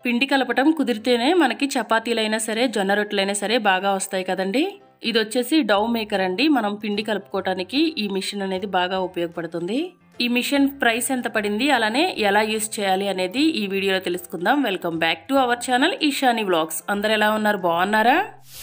పిండి కలపటం కుదిరితేనే మనకి చపాతీలైనా సరే జొన్న రొట్టెలైనా సరే బాగా వస్తాయి కదండి ఇది వచ్చేసి డౌ మేకర్ అండి మనం పిండి కలుపుకోవడానికి ఈ మిషన్ అనేది బాగా ఉపయోగపడుతుంది ఈ మిషన్ ప్రైస్ ఎంత పడింది అలానే ఎలా యూస్ చేయాలి అనేది ఈ వీడియోలో తెలుసుకుందాం welcome back to our channel Eshani vlogs అందరు ఎలా ఉన్నారు బాగున్నారా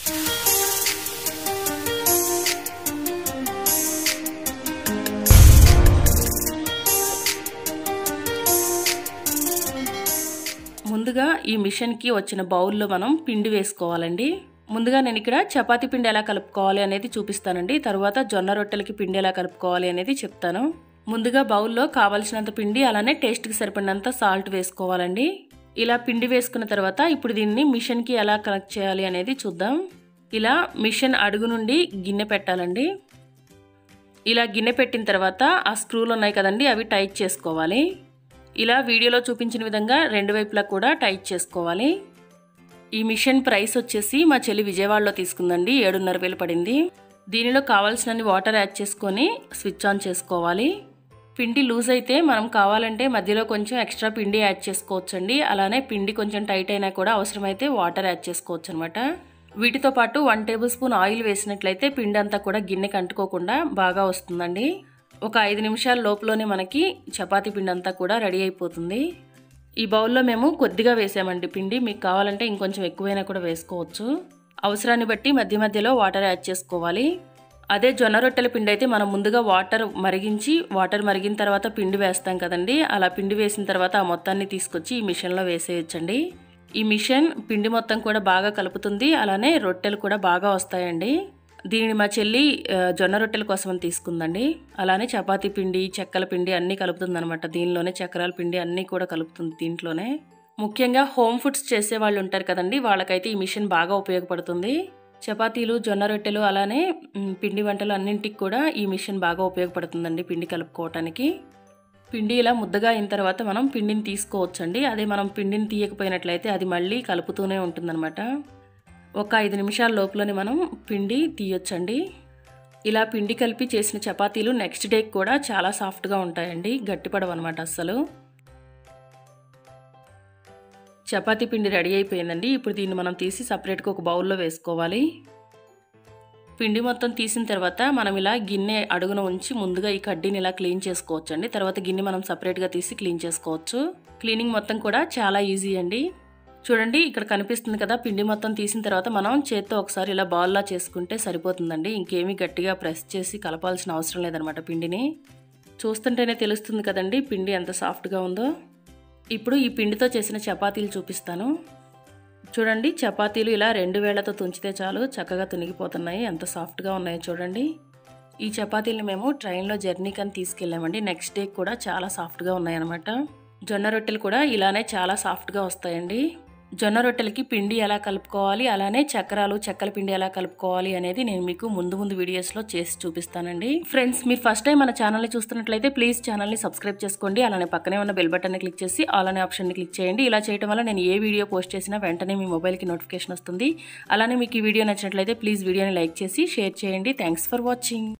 ముందుగా ఈ మిషన్కి వచ్చిన బౌల్లో మనం పిండి వేసుకోవాలండి ముందుగా నేను ఇక్కడ చపాతీ పిండి ఎలా కలుపుకోవాలి అనేది చూపిస్తానండి తర్వాత జొన్న రొట్టెలకి పిండి ఎలా కలుపుకోవాలి అనేది చెప్తాను ముందుగా బౌల్లో కావలసినంత పిండి అలానే టేస్ట్కి సరిపడినంత సాల్ట్ వేసుకోవాలండి ఇలా పిండి వేసుకున్న తర్వాత ఇప్పుడు దీన్ని మిషన్కి ఎలా కనెక్ట్ చేయాలి అనేది చూద్దాం ఇలా మిషన్ అడుగు నుండి గిన్నె పెట్టాలండి ఇలా గిన్నె పెట్టిన తర్వాత ఆ స్క్రూలు ఉన్నాయి కదండి అవి టైట్ చేసుకోవాలి ఇలా వీడియోలో చూపించిన విధంగా రెండు వైపులా కూడా టైట్ చేసుకోవాలి ఈ మిషన్ ప్రైస్ వచ్చేసి మా చెల్లి విజయవాడలో తీసుకుందండి ఏడున్నర వేలు పడింది దీనిలో కావాల్సినన్ని వాటర్ యాడ్ చేసుకొని స్విచ్ ఆన్ చేసుకోవాలి పిండి లూజ్ అయితే మనం కావాలంటే మధ్యలో కొంచెం ఎక్స్ట్రా పిండి యాడ్ చేసుకోవచ్చండి అలానే పిండి కొంచెం టైట్ అయినా కూడా అవసరమైతే వాటర్ యాడ్ చేసుకోవచ్చు అనమాట వీటితో పాటు వన్ టేబుల్ స్పూన్ ఆయిల్ వేసినట్లయితే పిండి అంతా కూడా గిన్నెకి అంటుకోకుండా బాగా వస్తుందండి ఒక ఐదు నిమిషాల లోపలనే మనకి చపాతీ పిండి అంతా కూడా రెడీ అయిపోతుంది ఈ బౌల్లో మేము కొద్దిగా వేసామండి పిండి మీకు కావాలంటే ఇంకొంచెం ఎక్కువైనా కూడా వేసుకోవచ్చు అవసరాన్ని బట్టి మధ్య మధ్యలో వాటర్ యాడ్ చేసుకోవాలి అదే జొన్న రొట్టెల పిండి అయితే మనం ముందుగా వాటర్ మరిగించి వాటర్ మరిగిన తర్వాత పిండి వేస్తాం కదండి అలా పిండి వేసిన తర్వాత ఆ మొత్తాన్ని తీసుకొచ్చి ఈ మిషన్లో వేసేయచ్చండి ఈ మిషన్ పిండి మొత్తం కూడా బాగా కలుపుతుంది అలానే రొట్టెలు కూడా బాగా వస్తాయండి దీనిని మా చెల్లి జొన్న రొట్టెల కోసం అని తీసుకుందండి అలానే చపాతీ పిండి చెక్కల పిండి అన్నీ కలుపుతుంది అనమాట దీనిలోనే చక్రాల పిండి అన్నీ కూడా కలుపుతుంది దీంట్లోనే ముఖ్యంగా హోమ్ ఫుడ్స్ చేసే వాళ్ళు ఉంటారు కదండి వాళ్ళకైతే ఈ మిషన్ బాగా ఉపయోగపడుతుంది చపాతీలు జొన్న రొట్టెలు అలానే పిండి వంటలు అన్నింటికి కూడా ఈ మిషన్ బాగా ఉపయోగపడుతుందండి పిండి కలుపుకోవటానికి పిండి ఇలా ముద్దగా అయిన తర్వాత మనం పిండిని తీసుకోవచ్చండి అదే మనం పిండిని తీయకపోయినట్లయితే అది మళ్ళీ కలుపుతూనే ఉంటుందన్నమాట ఒక ఐదు నిమిషాల లోపలనే మనం పిండి తీయొచ్చండి ఇలా పిండి కలిపి చేసిన చపాతీలు నెక్స్ట్ డేకి కూడా చాలా సాఫ్ట్గా ఉంటాయండి గట్టిపడవు అనమాట అస్సలు చపాతీ పిండి రెడీ అయిపోయిందండి ఇప్పుడు దీన్ని మనం తీసి సపరేట్గా ఒక బౌల్లో వేసుకోవాలి పిండి మొత్తం తీసిన తర్వాత మనం ఇలా గిన్నె అడుగున ఉంచి ముందుగా ఈ కడ్డీని ఇలా క్లీన్ చేసుకోవచ్చు అండి తర్వాత గిన్నె మనం సపరేట్గా తీసి క్లీన్ చేసుకోవచ్చు క్లీనింగ్ మొత్తం కూడా చాలా ఈజీ అండి చూడండి ఇక్కడ కనిపిస్తుంది కదా పిండి మొత్తం తీసిన తర్వాత మనం చేత్తో ఒకసారి ఇలా బాల్లా చేసుకుంటే సరిపోతుందండి ఇంకేమీ గట్టిగా ప్రెస్ చేసి కలపాల్సిన అవసరం లేదనమాట పిండిని చూస్తుంటేనే తెలుస్తుంది కదండి పిండి ఎంత సాఫ్ట్గా ఉందో ఇప్పుడు ఈ పిండితో చేసిన చపాతీలు చూపిస్తాను చూడండి చపాతీలు ఇలా రెండు వేళ్లతో తుంచితే చాలు చక్కగా తునిగిపోతున్నాయి ఎంత సాఫ్ట్గా ఉన్నాయో చూడండి ఈ చపాతీలు మేము ట్రైన్లో జర్నీకి అని తీసుకెళ్ళామండి నెక్స్ట్ డే కూడా చాలా సాఫ్ట్గా ఉన్నాయన్నమాట జొన్న రొట్టెలు కూడా ఇలానే చాలా సాఫ్ట్గా వస్తాయండి జొన్న రొట్టెలకి పిండి ఎలా కలుపుకోవాలి అలానే చక్రాలు చెక్కల పిండి ఎలా కలుపుకోవాలి అనేది నేను మీకు ముందు ముందు వీడియోస్లో చేసి చూపిస్తానండి ఫ్రెండ్స్ మీరు ఫస్ట్ టైం మన ఛానల్ని చూస్తున్నట్లయితే ప్లీజ్ ఛానల్ని సబ్స్క్రైబ్ చేసుకోండి అలానే పక్కనే ఉన్న బెల్ బటన్ని క్లిక్ చేసి ఆల్ అనే ఆప్షన్ని క్లిక్ చేయండి ఇలా చేయడం వల్ల నేను ఏ వీడియో పోస్ట్ చేసినా వెంటనే మీ మొబైల్కి నోటిఫికేషన్ వస్తుంది అలానే మీకు ఈ వీడియో నచ్చినట్లయితే ప్లీజ్ వీడియోని లైక్ చేసి షేర్ చేయండి థ్యాంక్స్ ఫర్ వాచింగ్